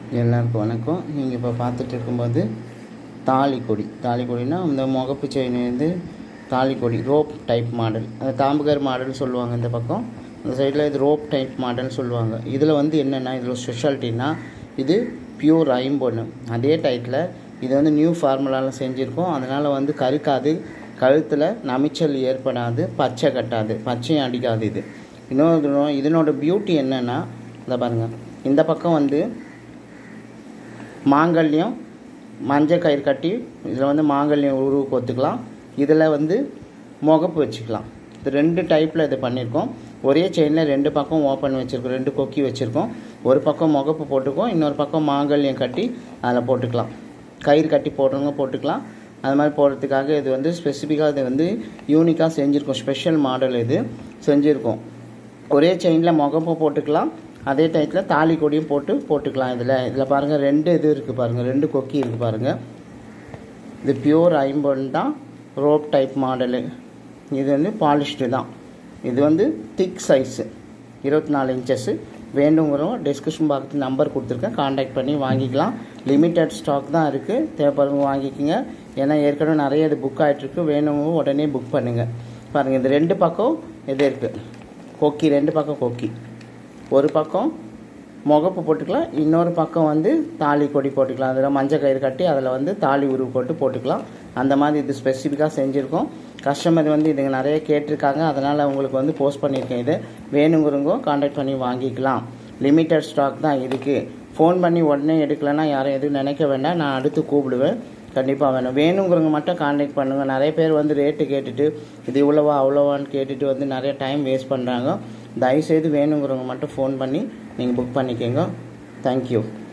எல்லாருக்கும் வணக்கம் நீங்கள் இப்போ பார்த்துட்டு இருக்கும்போது தாலி கொடி தாலி கொடினா இந்த முகப்பு செயின் வந்து தாலி கொடி ரோப் டைப் மாடல் அந்த தாம்புகார் மாடல் சொல்லுவாங்க இந்த பக்கம் அந்த சைடில் இது ரோப் டைப் மாடல் சொல்லுவாங்க இதில் வந்து என்னென்னா இதில் ஸ்பெஷாலிட்டினா இது பியூர் ஐம்பொன்று அதே டைட்டில் இது வந்து நியூ ஃபார்முலாவில் செஞ்சுருக்கோம் அதனால் வந்து கருக்காது கழுத்தில் நமிச்சல் ஏற்படாது பச்சை கட்டாது பச்சையும் அடிக்காது இது இன்னொரு இதனோட பியூட்டி என்னென்னா இந்த பாருங்கள் இந்த பக்கம் வந்து மாங்கல்யம் மஞ்சள் கயிறு கட்டி இதில் வந்து மாங்கல்யம் உருவு கொத்துக்கலாம் இதில் வந்து முகப்பு வச்சுக்கலாம் இது ரெண்டு டைப்பில் இது பண்ணியிருக்கோம் ஒரே செயினில் ரெண்டு பக்கம் ஓப்பன் வச்சுருக்கோம் ரெண்டு கொக்கி வச்சுருக்கோம் ஒரு பக்கம் முகப்பு போட்டுக்கோம் இன்னொரு பக்கம் மாங்கல்யம் கட்டி அதில் போட்டுக்கலாம் கயிறு கட்டி போடுறவங்க போட்டுக்கலாம் அது மாதிரி போடுறதுக்காக இது வந்து ஸ்பெசிஃபிக்காக இது வந்து யூனிக்காக செஞ்சுருக்கோம் ஸ்பெஷல் மாடல் இது செஞ்சுருக்கோம் ஒரே செயினில் முகப்பு போட்டுக்கலாம் அதே டயத்தில் தாலி கொடியும் போட்டு போட்டுக்கலாம் இதில் இதில் பாருங்கள் ரெண்டு இது இருக்குது பாருங்கள் ரெண்டு கொக்கி இருக்குது பாருங்கள் இது பியூர் ஐம்பொன் தான் ரோப் டைப் மாடலு இது வந்து பாலிஷ்டு தான் இது வந்து திக் சைஸு இருபத்தி நாலு இன்ச்சஸ்ஸு வேண்டுங்கிறவங்க டிஸ்கிரிப்ஷன் பாக்ஸ் நம்பர் கொடுத்துருக்கேன் காண்டாக்ட் பண்ணி வாங்கிக்கலாம் லிமிட்டட் ஸ்டாக் தான் இருக்குது தேவைப்படுறவங்க வாங்கிக்கோங்க ஏன்னா ஏற்கனவே நிறைய இது புக் ஆகிட்டுருக்கு வேணுங்க உடனே புக் பண்ணுங்கள் பாருங்கள் இது ரெண்டு பக்கம் இது இருக்குது கொக்கி ரெண்டு பக்கம் கொக்கி ஒரு பக்கம் முகப்பு போட்டுக்கலாம் இன்னொரு பக்கம் வந்து தாலி கொடி போட்டுக்கலாம் அதில் மஞ்சள் கயிறு கட்டி அதில் வந்து தாலி உருவு போட்டு போட்டுக்கலாம் அந்த மாதிரி இது ஸ்பெசிஃபிக்காக செஞ்சுருக்கோம் கஸ்டமர் வந்து இதுங்க நிறைய கேட்டிருக்காங்க அதனால் உங்களுக்கு வந்து போஸ்ட் பண்ணியிருக்கேன் இது வேணுங்கிறவங்க காண்டாக்ட் பண்ணி வாங்கிக்கலாம் லிமிட்டட் ஸ்டாக் தான் இருக்குது ஃபோன் பண்ணி உடனே எடுக்கலைன்னா யாரும் எதுவும் நினைக்க வேண்டாம் நான் அடுத்து கூப்பிடுவேன் கண்டிப்பாக வேணும் வேணுங்கிறவங்க மட்டும் காண்டாக்ட் பண்ணுங்கள் நிறைய பேர் வந்து ரேட்டு கேட்டுட்டு இது இவ்வளோவா அவ்வளோவான்னு கேட்டுட்டு வந்து நிறைய டைம் வேஸ்ட் பண்ணுறாங்க தயவுசெய்து வேணுங்கிறவங்க மட்டும் ஃபோன் பண்ணி நீங்கள் புக் பண்ணிக்கோங்க தேங்க்யூ